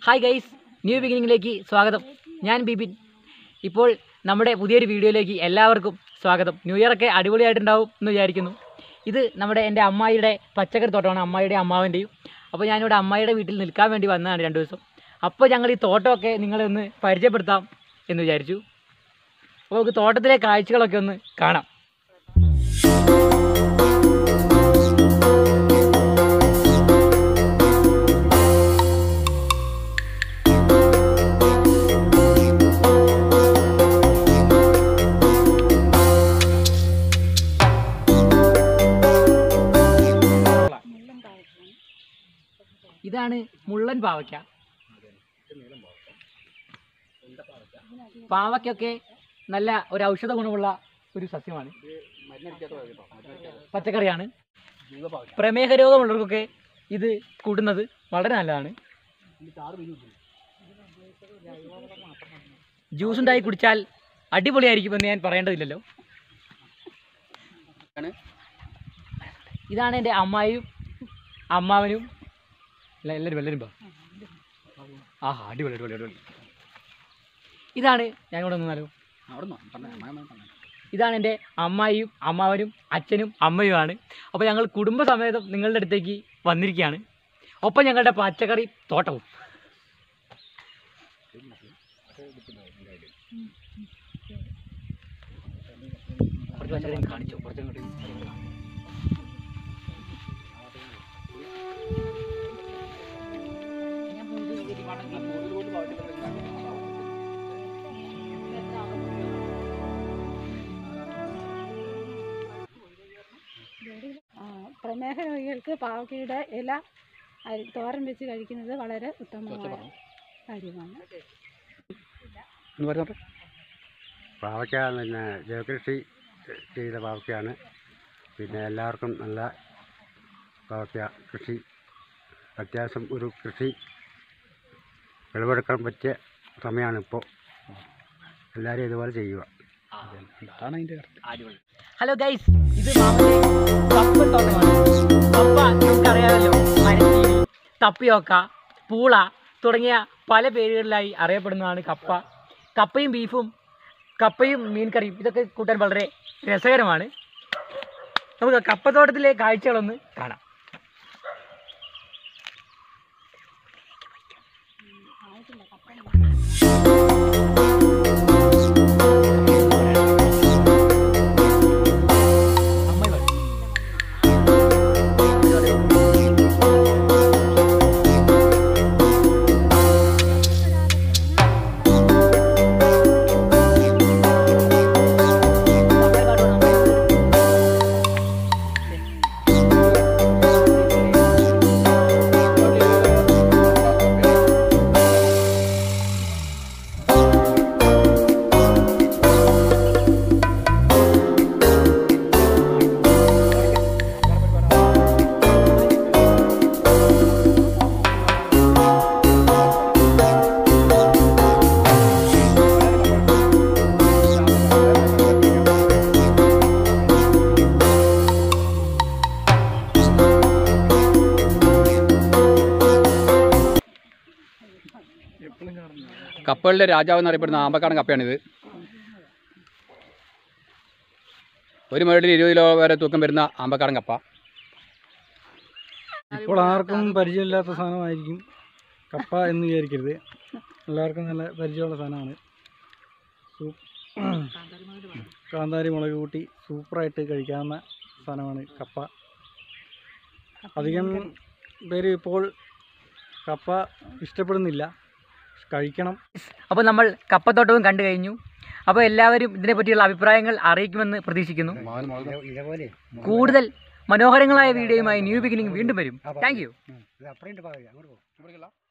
Hi guys new ബിഗിനിങ്ങിലേക്ക് സ്വാഗതം ഞാൻ ബിബിൻ ഇപ്പോൾ നമ്മുടെ പുതിയൊരു വീഡിയോയിലേക്ക് എല്ലാവർക്കും സ്വാഗതം ന്യൂ ഇയർ ഒക്കെ അടിപൊളിയായിട്ടുണ്ടാവും എന്ന് വിചാരിക്കുന്നു ഇത് നമ്മുടെ എൻ്റെ അമ്മായിയുടെ പച്ചക്കറി തോട്ടമാണ് അമ്മായിയുടെ അമ്മാവൻ്റെയും അപ്പോൾ ഞാനിവിടെ അമ്മായിയുടെ വീട്ടിൽ നിൽക്കാൻ വേണ്ടി വന്നതാണ് രണ്ട് ദിവസം അപ്പോൾ ഞങ്ങൾ ഈ തോട്ടമൊക്കെ നിങ്ങളെ ഒന്ന് പരിചയപ്പെടുത്താം എന്ന് വിചാരിച്ചു അപ്പോൾ നമുക്ക് തോട്ടത്തിലെ കാഴ്ചകളൊക്കെ ഒന്ന് കാണാം ഇതാണ് മുള്ളൻ പാവയ്ക്ക പാവയ്ക്കൊക്കെ നല്ല ഒരു ഔഷധ ഗുണമുള്ള ഒരു സസ്യമാണ് പച്ചക്കറിയാണ് പ്രമേഹ രോഗമുള്ളവർക്കൊക്കെ ഇത് കൂടുന്നത് വളരെ നല്ലതാണ് ജ്യൂസ് ഉണ്ടായി കുടിച്ചാൽ അടിപൊളിയായിരിക്കുമെന്ന് ഞാൻ പറയേണ്ടതില്ലല്ലോ ഇതാണ് എൻ്റെ അമ്മായും അമ്മാവനും അല്ല എല്ലാവരും എല്ലാവരും പോ ആഹാ അടിപൊളി അടിപൊളി അടിപൊളി ഇതാണ് ഞാൻ ഇവിടെ നിന്നാലോ ഇതാണ് എൻ്റെ അമ്മായിയും അമ്മാവനും അച്ഛനും അമ്മയുമാണ് അപ്പോൾ ഞങ്ങൾ കുടുംബസമേതം നിങ്ങളുടെ അടുത്തേക്ക് വന്നിരിക്കുകയാണ് ഒപ്പം ഞങ്ങളുടെ പച്ചക്കറി തോട്ടവും കുറച്ച് പച്ചക്കറി കാണിച്ചു കുറച്ചങ്ങോട്ട് ആ, പ്രമേഹ രോഗികൾക്ക് പാവക്കയുടെ ഇല അരി- തോരൻ വെച്ച് കഴിക്കുന്നത് വളരെ ഉത്തമമായ കാര്യമാണ് പാവയ്ക്ക പിന്നെ ജൈവകൃഷി ചെയ്ത പാവയ്ക്കയാണ് പിന്നെ എല്ലാവർക്കും നല്ല പാവയ്ക്ക കൃഷി അത്യാവശ്യം ഒരു കൃഷി വിളവെടുക്കാൻ പറ്റിയ സമയമാണ് ഇപ്പോൾ എല്ലാവരും ഇതുപോലെ ചെയ്യുക അതാണ് അതിൻ്റെ അടിപൊളി ഹലോ ഗൈസ് ഇത് മാമന്റെ കപ്പ തോട്ടമാണ് കപ്പ നമുക്കറിയാമല്ലോ മരച്ചീനി തപ്പിയോക്ക പൂള തുടങ്ങിയ പല പേരുകളിലായി അറിയപ്പെടുന്നതാണ് കപ്പ കപ്പയും ബീഫും കപ്പയും മീൻ കറിയും ഇതൊക്കെ കൂട്ടാൻ വളരെ രസകരമാണ് നമുക്ക് കപ്പത്തോട്ടത്തിലെ കാഴ്ചകളൊന്ന് കാണാം അമ്മായി പറയും. കപ്പകളുടെ രാജാവ് എന്നറിയപ്പെടുന്ന ആമ്പക്കാടൻ കപ്പയാണിത് ഒരു മുരടിൽ ഇരുപത് കിലോ വരെ തൂക്കം വരുന്ന ആമ്പക്കാടൻ കപ്പ ഇപ്പോൾ ആർക്കും പരിചയമില്ലാത്ത സാധനമായിരിക്കും കപ്പ എന്ന് വിചാരിക്കരുത് എല്ലാവർക്കും നല്ല പരിചയമുള്ള സാധനമാണ് സൂ- കാന്താരി മുളക് കൂട്ടി സൂപ്പറായിട്ട് കഴിക്കാവുന്ന സാധനമാണ് കപ്പ അധികം പേര് ഇപ്പോൾ കപ്പ ഇഷ്ടപ്പെടുന്നില്ല കഴിക്കണം അപ്പോൾ നമ്മൾ കപ്പത്തോട്ടവും കണ്ടു കഴിഞ്ഞു അപ്പോൾ എല്ലാവരും ഇതിനെ പറ്റിയുള്ള അഭിപ്രായങ്ങൾ അറിയിക്കുമെന്ന് പ്രതീക്ഷിക്കുന്നു ഇതേപോലെ കൂടുതൽ മനോഹരങ്ങളായ വീഡിയോയുമായി ന്യൂ ബിഗിനിങ് വീണ്ടും വരും താങ്ക് യു ഇത് അപ്പുറം പാവയ്ക്ക അങ്ങോട്ട് പോകും